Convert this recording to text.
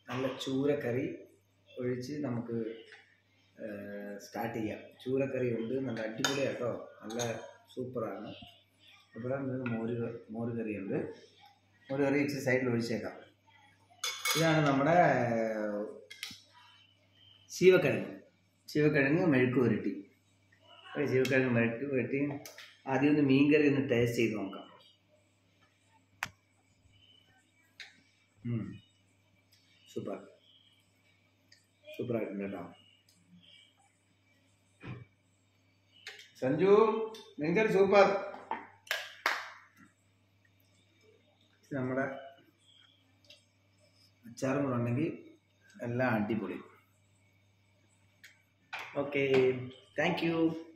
നല്ല ചൂരക്കറി ഒഴിച്ച് നമുക്ക് സ്റ്റാർട്ട് ചെയ്യാം ചൂരക്കറി ഉണ്ട് നല്ല അടിപൊളിയാണ് കേട്ടോ നല്ല സൂപ്പറാണ് ഇവിടെ നിന്ന് മോര് ക- മോര് കറിയുണ്ട് മോര് കറി ഇച്ചിരി സൈഡിൽ ഒഴിച്ചേക്കാം ഇതാണ് നമ്മുടെ ശീവക്കിഴങ്ങ് ശീവക്കിഴങ്ങ് മെഴുക്ക് പുരട്ടി അപ്പോൾ ശീവക്കിഴങ്ങ് മെഴുക്ക് പുരട്ടി ആദ്യം ഒന്ന് മീൻ കറി ഒന്ന് ടേസ്റ്റ് ചെയ്ത് നോക്കാം ഉം. സൂപ്പർ സൂപ്പറായിട്ടുണ്ട് കേട്ടോ സഞ്ജു മീൻകറി സൂപ്പർ നമ്മുടെ അച്ചാറും കൂടെ ഉണ്ടെങ്കിൽ എല്ലാം അടിപൊളി ഓക്കെ താങ്ക് യു